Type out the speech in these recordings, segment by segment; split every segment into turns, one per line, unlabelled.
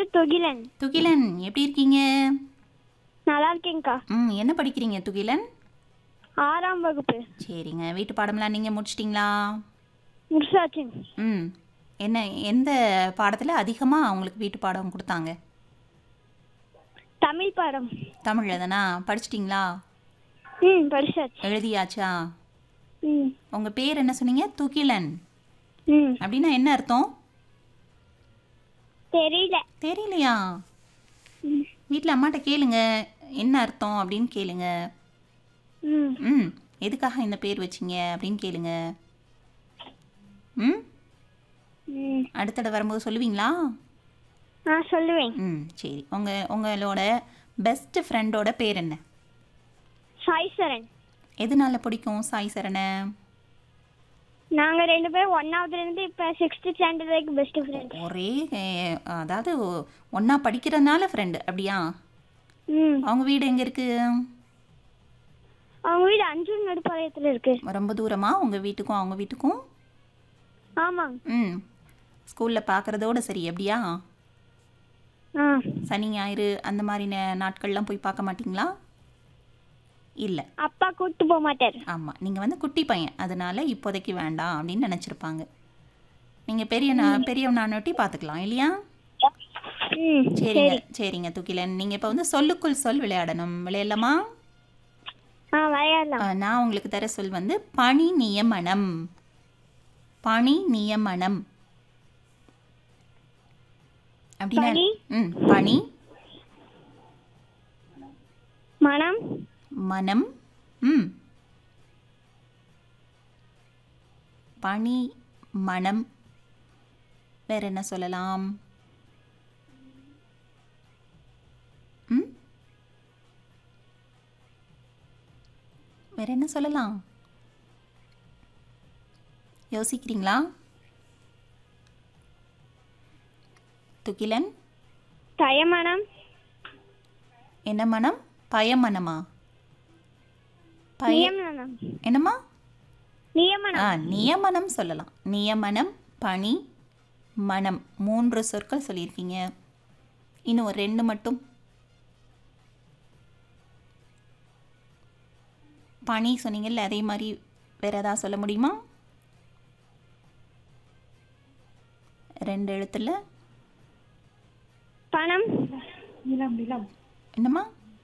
துகிலன்
துகிலன் எப்படி இருக்கீங்க
நல்லா இருக்கேங்க்கா
ம் என்ன படிக்கிறீங்க துகிலன்
ஆறாம் வகுப்பு
சரிங்க வீட்டு பாடம்லாம் நீங்கள் முடிச்சிட்டிங்களா
முடிச்சாச்சுங்க
ம் என்ன எந்த பாடத்தில் அதிகமாக உங்களுக்கு வீட்டு பாடம் கொடுத்தாங்க
தமிழ் பாடம்
தமிழில் தானா படிச்சிட்டிங்களா
ம் படிச்சாச்சு
எழுதியாச்சா
ம்
உங்கள் பேர் என்ன சொன்னீங்க துகிலன்
ம்
அப்படின்னா என்ன அர்த்தம்
தெரியல
தெரியலையா
ம்
வீட்டில் அம்மாட்ட கேளுங்க என்ன அர்த்தம் அப்படின்னு கேளுங்க
ம்
ம் எதுக்காக இந்த பேர் வச்சிங்க அப்படின்னு கேளுங்க ம்
ம்
அடுத்த தடவை வரும்போது சொல்லுவீங்களா
நான் சொல்லுவேன்
ம் சரி உங்கள் உங்களோட பெஸ்ட் ஃப்ரெண்டோட பேர் என்ன
சாய்சரன்
எதனால பிடிக்கும் சாய் சரணை
நாங்கள் ரெண்டு பேரும் ஒன்னாவதுலேருந்து இப்போ சிக்ஸ்த்து ஸ்டாண்டர்ட் வரைக்கும் பெஸ்ட் ஃப்ரெண்ட்
ஒரே அஹ், அதாவது ஒன்றா படிக்கிறதுனால ஃப்ரெண்டு அப்படியா
ம்
அவங்க வீடு எங்கே இருக்குது
அவங்க வீடு அஞ்சூர் நடுப்பாளையத்தில் இருக்கு
ரொம்ப தூரமா உங்கள் வீட்டுக்கும் அவங்க வீட்டுக்கும்
ஆமாங்க
ம் ஸ்கூலில் பார்க்குறதோட சரி அப்படியா
ஆ
சனி ஞாயிறு அந்த மாதிரி நே- நாட்கள்லாம் போய் பார்க்க மாட்டிங்களா இல்லை
அப்பா கூப்பிட்டு போக மாட்டார்
ஆமாம் நீங்கள் வந்து குட்டி பையன் அதனால இப்போதைக்கு வேண்டாம் அப்படின்னு நினச்சிருப்பாங்க நீங்கள் பெரிய நா பெரியவனானொட்டி பார்த்துக்கலாம் இல்லையா
ம்
சரிங்க
சரி
சரிங்க துக்கிலன் நீங்கள் இப்போ வந்து சொல்லுக்குள் சொல் விளையாடணும் விளையாடலாமா
ஆ விளையாடலாம்
ஆ, நான் உங்களுக்கு தர சொல் வந்து பணி நியமனம் பணி நியமனம் அப்படின்னா
பணி?
ம் பணி
மனம்
மனம் ம் பனி மனம் வேற என்ன சொல்லலாம் ம் வேற என்ன சொல்லலாம் யோசிக்கிறீங்களா துகிலன்
தயமனம்
என்ன மனம் பயமனமா பய
நியமனம்
என்னம்மா
நியமனம்
ஆ நியமனம் சொல்லலாம் நியமனம் பணி மனம் மூன்று சொற்கள் சொல்லியிருக்கீங்க இன்னும் ஒரு ரெண்டு மட்டும் பணி சொன்னீங்கல்ல அதே மாதிரி வேற ஏதாவது சொல்ல முடியுமா ரெண்டு எழுத்துல
பணம்
என்னம்மா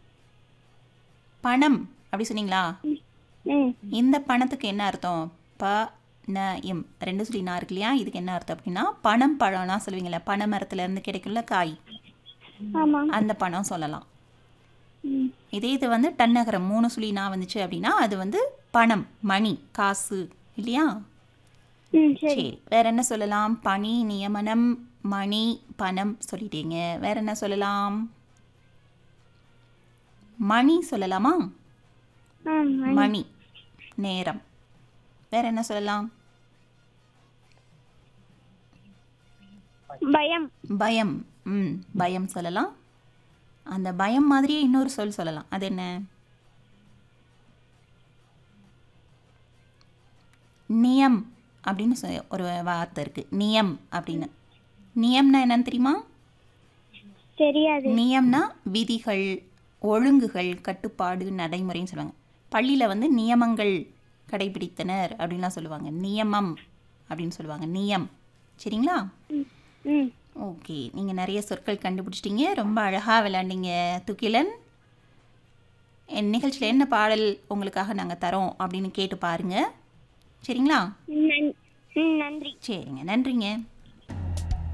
பணம் அப்படி சொன்னீங்களா
ம்
இந்த பணத்துக்கு என்ன அர்த்தம் ப ந இம் ரெண்டு சொல்லி நான் இருக்கு இல்லையா இதுக்கு என்ன அர்த்தம் அப்படின்னா பணம் பழம்லாம் சொல்லுவீங்களே பனை மரத்துல இருந்து கிடைக்கும்ல காய்
ஆமாம்
அந்த பணம் சொல்லலாம்
ம்
இதே இது வந்து டன்னகரம் மூணு சொல்லி நான் வந்துச்சு அப்படின்னா அது வந்து பணம் மணி காசு இல்லையா
ம் சரி
சரி வேற என்ன சொல்லலாம் பணி நியமனம் மணி பணம் சொல்லிட்டீங்க வேற என்ன சொல்லலாம் மணி சொல்லலாமா
ஆ
மணி நேரம் வேற என்ன சொல்லலாம்
பயம்
பயம் ம் பயம் சொல்லலாம் அந்த பயம் மாதிரியே இன்னொரு சொல் சொல்லலாம் அது என்ன நியம் அப்படின்னு சொ- ஒரு வார்த்தை இருக்கு நியம் அப்படின்னு நியம்னா என்னன்னு தெரியுமா
தெரியாது
நியம்னா விதிகள் ஒழுங்குகள் கட்டுப்பாடு நடைமுறைன்னு சொல்லுவாங்க பள்ளியில் வந்து நியமங்கள் கடைபிடித்தனர் அப்படின்லாம் சொல்லுவாங்க நியமம் அப்படின்னு சொல்லுவாங்க நியம் சரிங்களா
ம் ம்
ஓகே நீங்கள் நிறைய சொற்கள் கண்டுபிடிச்சிட்டீங்க ரொம்ப அழகாக விளையாண்டீங்க துக்கிலன் என் நிகழ்ச்சியில் என்ன பாடல் உங்களுக்காக நாங்கள் தரோம் அப்படின்னு கேட்டு பாருங்க சரிங்களா
நன் ம் நன்றி
சரிங்க நன்றிங்க